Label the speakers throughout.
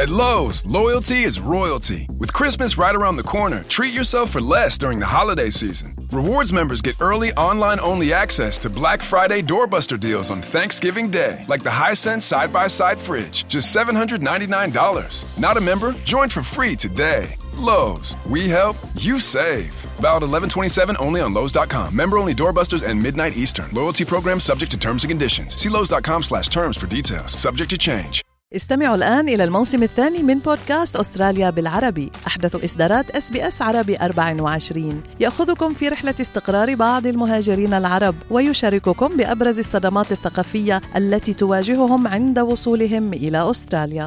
Speaker 1: At Lowe's, loyalty is royalty. With Christmas right around the corner, treat yourself for less during the holiday season. Rewards members get early online only access to Black Friday doorbuster deals on Thanksgiving Day, like the Hisense side by side fridge, just $799. Not a member? Join for free today. Lowe's, we help, you save. Valid 1127 only on Lowe's.com. Member only doorbusters and midnight Eastern. Loyalty program subject to terms and conditions. See Lowe's.com slash terms for details. Subject to change.
Speaker 2: استمعوا الآن إلى الموسم الثاني من بودكاست أستراليا بالعربي أحدث إصدارات اس بي اس عربي 24 يأخذكم في رحلة استقرار بعض المهاجرين العرب ويشارككم بأبرز الصدمات الثقافية التي تواجههم عند وصولهم إلى أستراليا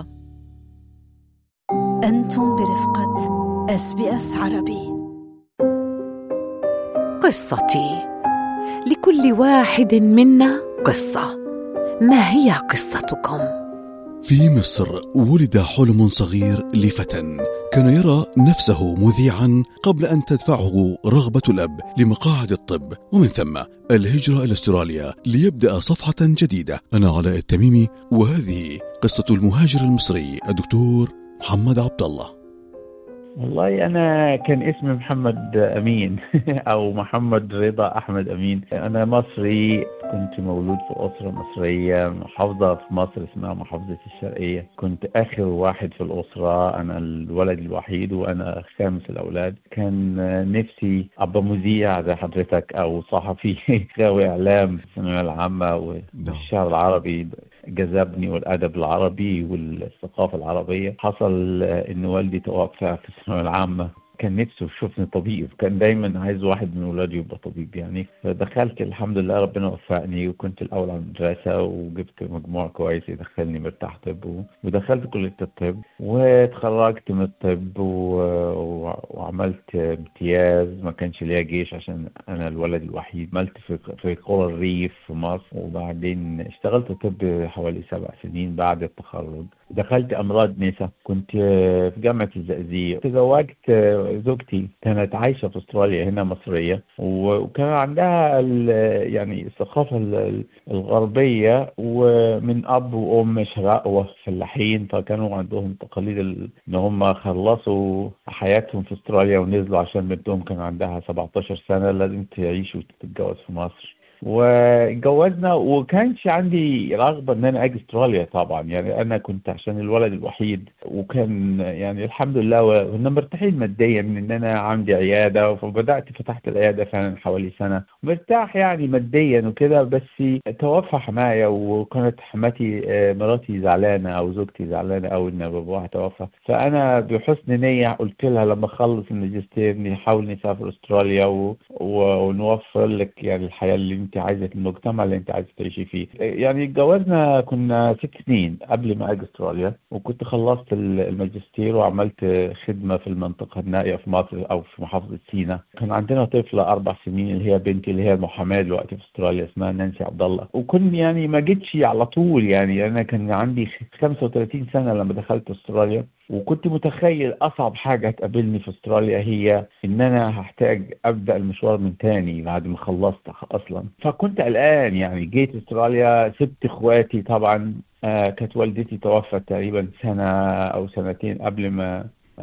Speaker 3: أنتم برفقة اس بي اس عربي
Speaker 4: قصتي لكل واحد منا قصة ما هي قصتكم؟
Speaker 5: في مصر ولد حلم صغير لفتى كان يرى نفسه مذيعا قبل ان تدفعه رغبه الاب لمقاعد الطب ومن ثم الهجره الى استراليا ليبدا صفحه جديده انا علاء التميمي وهذه قصه المهاجر المصري الدكتور محمد عبد الله
Speaker 6: والله انا كان اسمي محمد امين او محمد رضا احمد امين انا مصري كنت مولود في اسره مصريه محافظه في مصر اسمها محافظه الشرقيه كنت اخر واحد في الاسره انا الولد الوحيد وانا خامس الاولاد كان نفسي ابقى مذيع زي حضرتك او صحفي غاوي اعلام في الثانويه العامه والشعر العربي جذبني والادب العربي والثقافه العربيه حصل ان والدي توفى في الثانويه العامه كان نفسه يشوفني طبيب كان دايما عايز واحد من ولادي يبقى طبيب يعني فدخلت الحمد لله ربنا وفقني وكنت الاول على المدرسه وجبت مجموع كويس يدخلني مرتاح طب ودخلت كليه الطب واتخرجت من الطب و... وعملت امتياز ما كانش ليا جيش عشان انا الولد الوحيد عملت في في قرى الريف في مصر وبعدين اشتغلت طب حوالي سبع سنين بعد التخرج دخلت امراض نساء كنت في جامعه الزقازيق تزوجت زوجتي كانت عايشه في استراليا هنا مصريه وكان عندها يعني الثقافه الغربيه ومن اب وام شقاء فلاحين فكانوا عندهم تقاليد ان هم خلصوا حياتهم في استراليا ونزلوا عشان بنتهم كان عندها 17 سنه لازم تعيش وتتجوز في مصر واتجوزنا وكانش عندي رغبه ان انا اجي استراليا طبعا يعني انا كنت عشان الولد الوحيد وكان يعني الحمد لله وكنا مرتاحين ماديا ان انا عندي عياده فبدات فتحت العياده فعلا حوالي سنه مرتاح يعني ماديا وكده بس توفى حماية وكانت حماتي مراتي زعلانه او زوجتي زعلانه قوي ان باباها توفى فانا بحسن نيه قلت لها لما اخلص الماجستير نحاول نسافر استراليا و... و... ونوفر لك يعني الحياه اللي انت عايزه المجتمع اللي انت عايزه تعيشي فيه يعني اتجوزنا كنا ست سنين قبل ما اجي استراليا وكنت خلصت الماجستير وعملت خدمه في المنطقه النائيه في مصر او في محافظه سينا كان عندنا طفله اربع سنين اللي هي بنتي اللي هي المحاماه دلوقتي في استراليا اسمها نانسي عبد الله وكنت يعني ما جيتش على طول يعني انا كان عندي 35 سنه لما دخلت استراليا وكنت متخيل اصعب حاجه هتقابلني في استراليا هي ان انا هحتاج ابدا المشوار من تاني بعد ما خلصت اصلا فكنت قلقان يعني جيت استراليا سبت اخواتي طبعا آه كانت والدتي توفت تقريبا سنه او سنتين قبل ما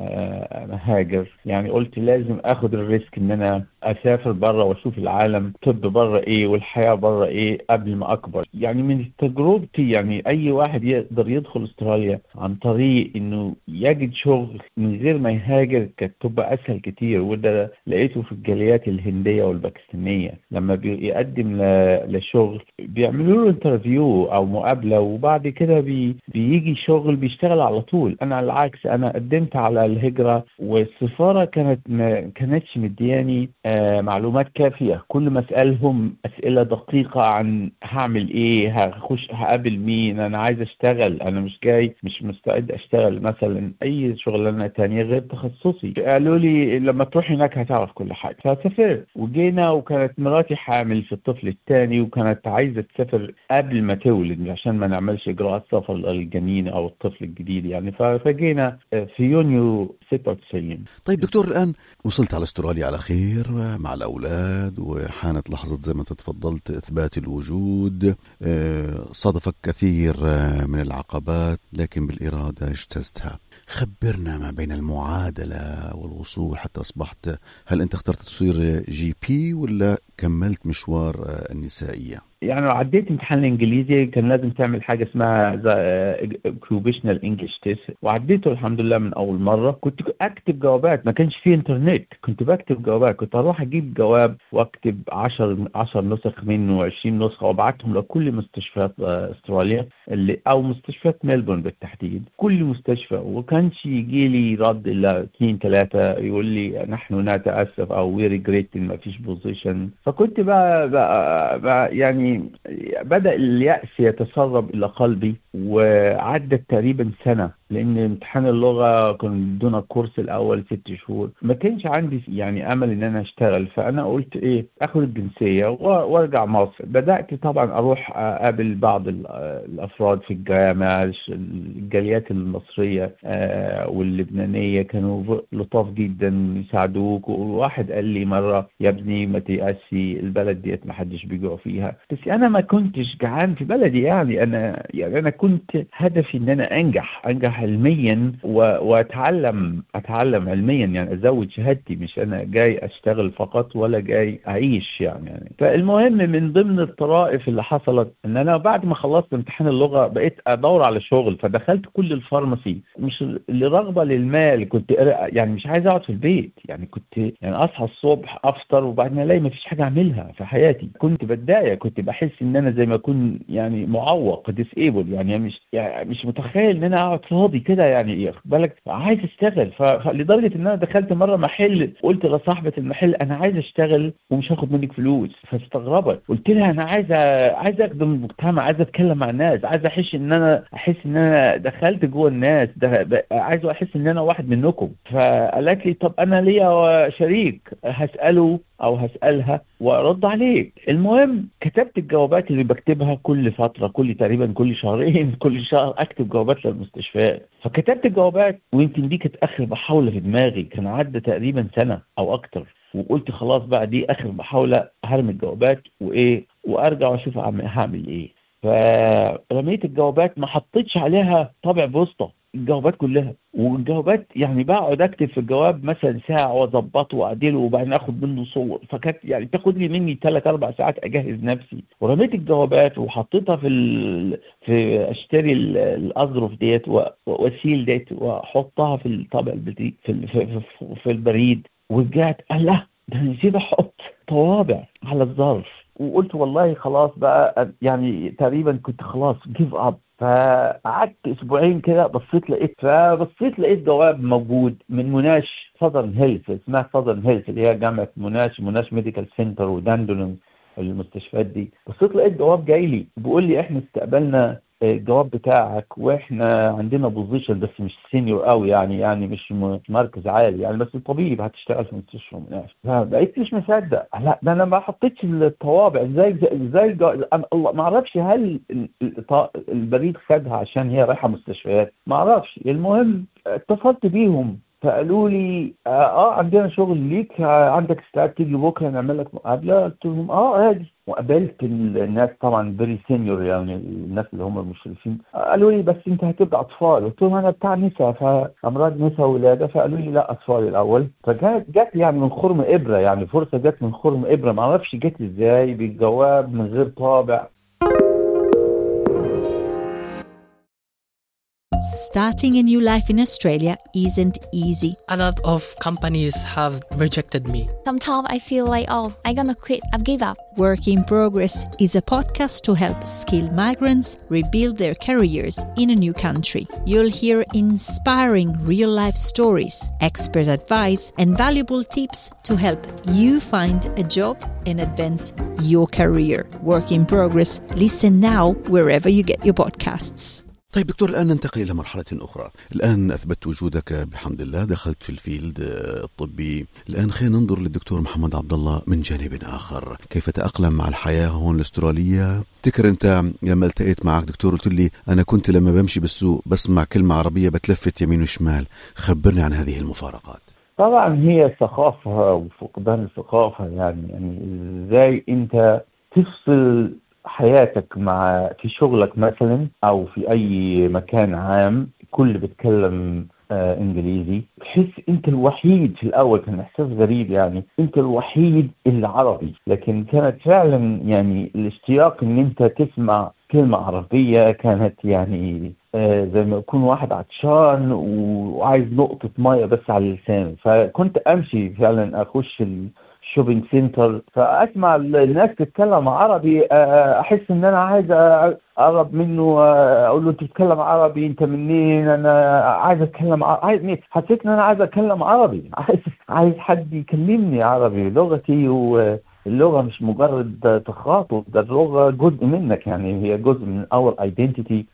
Speaker 6: آه هاجر يعني قلت لازم اخد الريسك ان انا اسافر بره واشوف العالم طب بره ايه والحياه بره ايه قبل ما اكبر يعني من تجربتي يعني اي واحد يقدر يدخل استراليا عن طريق انه يجد شغل من غير ما يهاجر كانت تبقى اسهل كتير وده لقيته في الجاليات الهنديه والباكستانيه لما بيقدم لشغل بيعملوا له انترفيو او مقابله وبعد كده بي بيجي شغل بيشتغل على طول انا على العكس انا قدمت على الهجره والسفاره كانت ما كانتش مدياني آه معلومات كافيه كل ما اسالهم اسئله دقيقه عن هعمل ايه هخش هقابل مين انا عايز اشتغل انا مش جاي مش مستعد اشتغل مثلا اي شغلانه تانية غير تخصصي قالوا لي لما تروح هناك هتعرف كل حاجه فسافرت وجينا وكانت مراتي حامل في الطفل الثاني وكانت عايزه تسافر قبل ما تولد عشان ما نعملش اجراءات سفر للجنين او الطفل الجديد يعني فجينا في يونيو 96
Speaker 5: طيب دكتور الآن وصلت على استراليا على خير مع الأولاد وحانت لحظة زي ما أنت تفضلت إثبات الوجود آه، صادفك كثير آه، من العقبات لكن بالإرادة اجتزتها خبرنا ما بين المعادلة والوصول حتى أصبحت هل أنت اخترت تصير جي بي ولا كملت مشوار آه، النسائية؟
Speaker 6: يعني لو عديت امتحان الانجليزي كان لازم تعمل حاجه اسمها اوكيوبيشنال انجلش تيست وعديته الحمد لله من اول مره كنت اكتب جوابات ما كانش فيه انترنت كنت بكتب جوابات كنت اروح اجيب جواب واكتب 10 10 نسخ منه 20 نسخه وابعتهم لكل مستشفيات آه، استراليا اللي او مستشفيات ملبورن بالتحديد كل مستشفى وكانش يجي لي رد الا اثنين ثلاثه يقول لي نحن نتاسف او وي ريجريت ما فيش بوزيشن فكنت بقى, بقى, بقى يعني بدا الياس يتسرب الى قلبي وعدت تقريبا سنه لان امتحان اللغه كان دون الكورس الاول ست شهور ما كانش عندي يعني امل ان انا اشتغل فانا قلت ايه اخد الجنسيه و- وارجع مصر بدات طبعا اروح اقابل بعض ال- الافراد في الجامعه الجاليات المصريه آه، واللبنانيه كانوا لطاف جدا يساعدوك وواحد قال لي مره يا ابني ما تيأسي البلد ديت ما حدش بيجوع فيها بس انا ما كنتش جعان في بلدي يعني انا يعني انا كنت هدفي ان انا انجح انجح علميا و- واتعلم اتعلم علميا يعني ازود شهادتي مش انا جاي اشتغل فقط ولا جاي اعيش يعني, يعني فالمهم من ضمن الطرائف اللي حصلت ان انا بعد ما خلصت امتحان اللغه بقيت ادور على شغل فدخلت كل الفارماسي مش لرغبه للمال كنت يعني مش عايز اقعد في البيت يعني كنت يعني اصحى الصبح افطر وبعدين الاقي ما فيش حاجه اعملها في حياتي كنت بتضايق كنت بحس ان انا زي ما اكون يعني معوق ديسيبل يعني مش يعني مش متخيل ان انا اقعد فاضي كده يعني خد بالك عايز اشتغل فلدرجه ان انا دخلت مره محل قلت لصاحبه المحل انا عايز اشتغل ومش هاخد منك فلوس فاستغربت قلت لها انا عايز عايز اخدم المجتمع عايز اتكلم مع الناس عايز احس ان انا احس ان انا دخلت جوه الناس ده عايز احس ان انا واحد منكم فقالت لي طب انا ليا شريك هساله او هسالها وارد عليك المهم كتبت الجوابات اللي بكتبها كل فتره كل تقريبا كل شهرين كل شهر اكتب جوابات للمستشفيات فكتبت الجوابات ويمكن دي كانت اخر محاوله في دماغي كان عدى تقريبا سنه او اكتر وقلت خلاص بقى دي اخر محاوله هرمي الجوابات وايه وارجع واشوف هعمل ايه فرميت الجوابات ما حطيتش عليها طابع بوسطه الجوابات كلها والجوابات يعني بقعد اكتب في الجواب مثلا ساعه واظبطه واعدله وبعدين اخد منه صور فكانت يعني تاخد لي مني ثلاث اربع ساعات اجهز نفسي ورميت الجوابات وحطيتها في ال... في اشتري الاظرف ديت واسيل ديت واحطها في الطابع البدي في ال... في, في, في البريد ورجعت قال لا ده نسيت احط طوابع على الظرف وقلت والله خلاص بقى يعني تقريبا كنت خلاص جيف اب فقعدت اسبوعين كده بصيت لقيت فبصيت لقيت جواب موجود من مناش ساذرن هيلث اسمها ساذرن هيلث اللي هي جامعه مناش مناش ميديكال سنتر وداندولن المستشفيات دي بصيت لقيت جواب جاي لي بيقول لي احنا استقبلنا الجواب بتاعك واحنا عندنا بوزيشن بس مش سينيور قوي يعني يعني مش مركز عالي يعني بس طبيب هتشتغل في مستشفى مناش فبقيت مش مصدق لا ده انا ما حطيتش الطوابع ازاي ازاي انا الله ما اعرفش هل البريد خدها عشان هي رايحه مستشفيات ما اعرفش المهم اتصلت بيهم فقالوا لي اه عندنا شغل ليك عندك استعداد تيجي بكره نعمل لك مقابله قلت لهم اه عادي وقابلت الناس طبعا فيري سينيور يعني الناس اللي هم المشرفين قالوا لي بس انت هتبقى اطفال قلت لهم انا بتاع نساء فامراض نساء ولاده فقالوا لي لا اطفال الاول فجات جات يعني من خرم ابره يعني فرصه جت من خرم ابره ما اعرفش جت ازاي بالجواب من غير طابع
Speaker 7: Starting a new life in Australia isn't easy.
Speaker 8: A lot of companies have rejected me.
Speaker 9: Sometimes I feel like, oh, I'm gonna quit, I've give up.
Speaker 7: Work in Progress is a podcast to help skilled migrants rebuild their careers in a new country. You'll hear inspiring real life stories, expert advice, and valuable tips to help you find a job and advance your career. Work in Progress. Listen now wherever you get your podcasts.
Speaker 5: طيب دكتور الآن ننتقل إلى مرحلة أخرى الآن أثبت وجودك بحمد الله دخلت في الفيلد آه، الطبي الآن خلينا ننظر للدكتور محمد عبد الله من جانب آخر كيف تأقلم مع الحياة هون الأسترالية تذكر أنت لما التقيت معك دكتور قلت لي أنا كنت لما بمشي بالسوق بسمع كلمة عربية بتلفت يمين وشمال خبرني عن هذه المفارقات
Speaker 6: طبعا هي ثقافة وفقدان الثقافة يعني يعني ازاي انت تفصل حياتك مع في شغلك مثلا او في اي مكان عام كل بيتكلم آه انجليزي تحس انت الوحيد في الاول كان احساس غريب يعني انت الوحيد العربي لكن كانت فعلا يعني الاشتياق ان انت تسمع كلمة عربية كانت يعني آه زي ما يكون واحد عطشان وعايز نقطة مية بس على اللسان فكنت امشي فعلا اخش الشوبينج سنتر فاسمع الناس تتكلم عربي آه احس ان انا عايز اقرب منه آه اقول له انت بتتكلم عربي انت منين انا عايز اتكلم عربي عايز حسيت ان انا عايز اتكلم عربي عايز عايز حد يكلمني عربي لغتي و اللغة مش مجرد تخاطب ده اللغة جزء منك يعني هي جزء من اور ايدنتيتي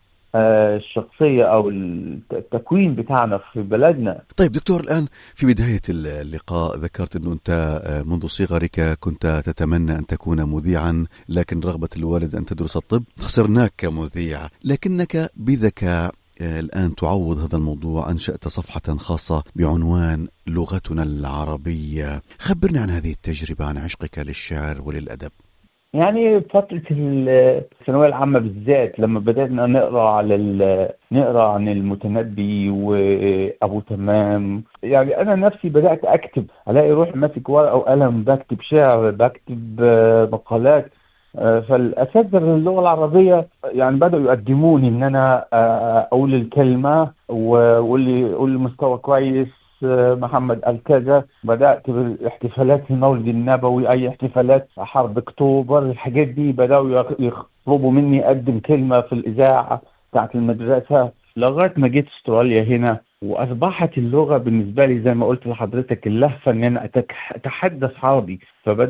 Speaker 6: الشخصية أو التكوين بتاعنا في بلدنا
Speaker 5: طيب دكتور الآن في بداية اللقاء ذكرت أنه أنت منذ صغرك كنت تتمنى أن تكون مذيعا لكن رغبة الوالد أن تدرس الطب خسرناك كمذيع لكنك بذكاء الآن تعوض هذا الموضوع أنشأت صفحة خاصة بعنوان لغتنا العربية خبرني عن هذه التجربة عن عشقك للشعر وللأدب
Speaker 6: يعني فترة الثانوية العامة بالذات لما بدأنا نقرا على نقرا عن المتنبي وأبو تمام يعني أنا نفسي بدأت أكتب ألاقي روحي ماسك ورقة وقلم بكتب شعر بكتب مقالات فالاساتذه اللغه العربيه يعني بداوا يقدموني ان انا اقول الكلمه واللي يقول مستوى كويس محمد قال كذا بدات بالاحتفالات المولد النبوي اي احتفالات حرب اكتوبر الحاجات دي بداوا يطلبوا مني اقدم كلمه في الاذاعه بتاعت المدرسه لغايه ما جيت استراليا هنا واصبحت اللغه بالنسبه لي زي ما قلت لحضرتك اللهفه ان انا اتحدث عربي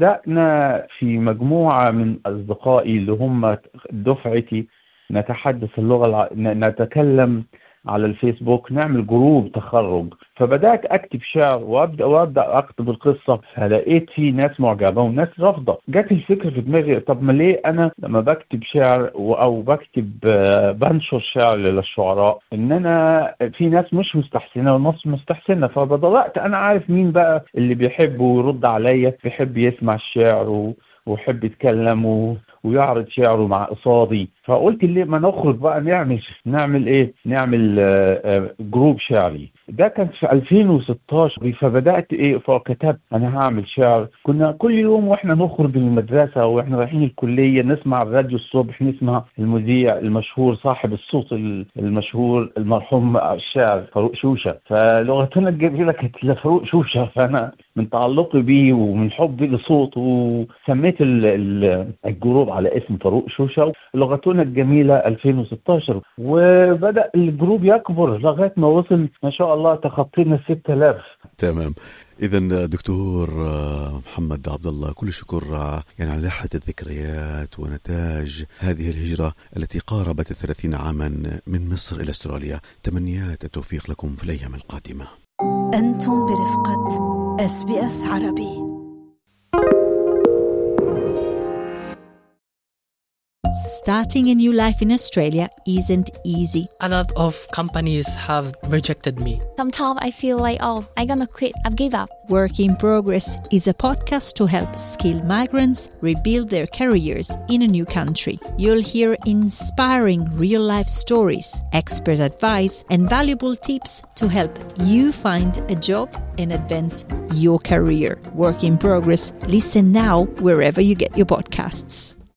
Speaker 6: فبدانا في مجموعه من اصدقائي اللي هم دفعتي نتحدث اللغه الع... نتكلم على الفيسبوك نعمل جروب تخرج فبدات اكتب شعر وابدا وابدا اكتب القصه فلقيت في ناس معجبه وناس رافضه جت الفكره في دماغي طب ما ليه انا لما بكتب شعر او بكتب بنشر شعر للشعراء ان انا في ناس مش مستحسنه وناس مستحسنه فبدات انا عارف مين بقى اللي بيحب ويرد عليا بيحب يسمع الشعر ويحب يتكلم و... ويعرض شعره مع قصادي فقلت ليه ما نخرج بقى نعمل نعمل ايه نعمل جروب شعري ده كان في 2016 فبدات ايه فكتبت انا هعمل شعر كنا كل يوم واحنا نخرج من المدرسه واحنا رايحين الكليه نسمع الراديو الصبح نسمع المذيع المشهور صاحب الصوت المشهور المرحوم الشاعر فاروق شوشه فلغتنا الجميله كانت لفاروق شوشه فانا من تعلقي بيه ومن حبي لصوته سميت الجروب على اسم فاروق شوشه لغتنا الجميله 2016 وبدا الجروب يكبر لغايه ما وصل ما شاء الله تخطينا 6000
Speaker 5: تمام اذا دكتور محمد عبد الله كل شكر يعني على لحظه الذكريات ونتاج هذه الهجره التي قاربت الثلاثين عاما من مصر الى استراليا تمنيات التوفيق لكم في الايام القادمه
Speaker 3: انتم برفقه اس بي اس عربي
Speaker 7: Starting a new life in Australia isn't easy.
Speaker 8: A lot of companies have rejected me.
Speaker 9: Sometimes I feel like, oh, I'm gonna quit. I've give up.
Speaker 7: Work in Progress is a podcast to help skilled migrants rebuild their careers in a new country. You'll hear inspiring real life stories, expert advice, and valuable tips to help you find a job and advance your career. Work in Progress. Listen now wherever you get your podcasts.